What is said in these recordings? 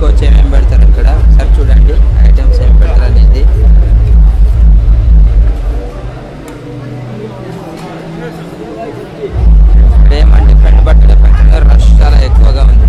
చూసుకోవచ్చు ఏమేమి పెడతారు ఇక్కడ ఒకసారి చూడండి ఐటమ్స్ ఏం పెడతారు అనేది ఇక్కడ ఏమంటే ఫ్రెండ్ బర్త్డే ఫంక్షన్ రష్ చాలా ఎక్కువగా ఉంది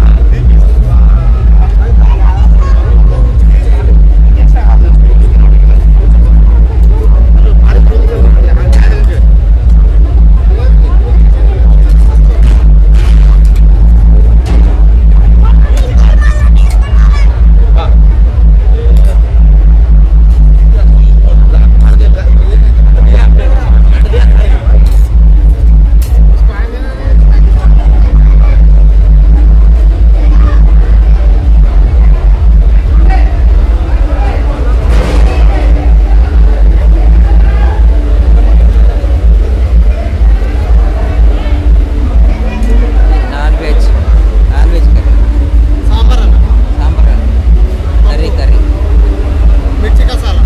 non veg non veg curry sambar అన్న సాంబార్ కర్రీ కర్రీ మిర్చి కసాలా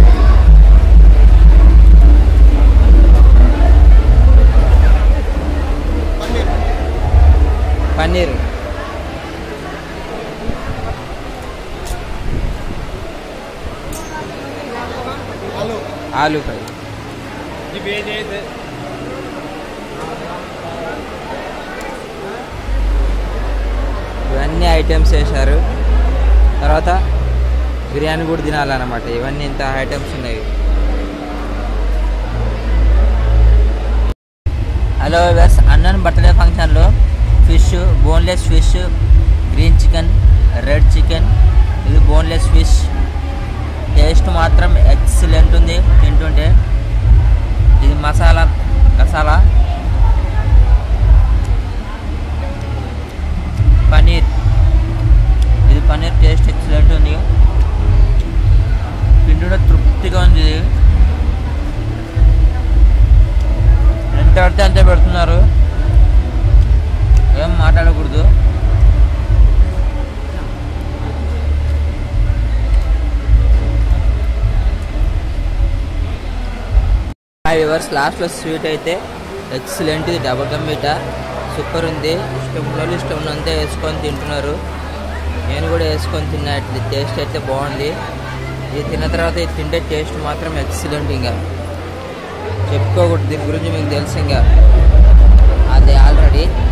పన్నీర్ పన్నీర్ ఆలు ఆలు ఫ్రై ఇవన్నీ ఐటమ్స్ వేశారు తర్వాత బిర్యానీ కూడా తినాలన్నమాట ఇవన్నీ ఇంత ఐటమ్స్ ఉన్నాయి హలో వెస్ అన్నన్ బర్త్డే ఫంక్షన్లో fish boneless fish green chicken red chicken ఇది బోన్లెస్ ఫిష్ టేస్ట్ మాత్రం ఎక్సలెంట్ ఉంది తింటుంటే ఇది మసాలా మసాలా పన్నీర్ ఇది పన్నీర్ టేస్ట్ ఎక్సలెంట్ ఉంది తింటుంటే తృప్తిగా ఉంది ఇది ఎంత పడితే అంతే పెడుతున్నారు ఏం మాట్లాడకూడదు ఫైవ్ ఇయర్స్ లాస్ట్లో స్వీట్ అయితే ఎక్సలెంట్ ఇది డబల్ కమ్మీట సూపర్ ఉంది ఇష్టం ఉన్న వాళ్ళు ఇష్టం ఉన్నంతే వేసుకొని తింటున్నారు నేను కూడా వేసుకొని తిన్నా ఇట్లా టేస్ట్ అయితే బాగుంది ఇది తిన్న తర్వాత ఇది తింటే టేస్ట్ మాత్రం ఎక్సలెంట్ ఇంకా చెప్పుకోకూడదు దీని గురించి మీకు తెలుసు ఇంకా అది ఆల్రెడీ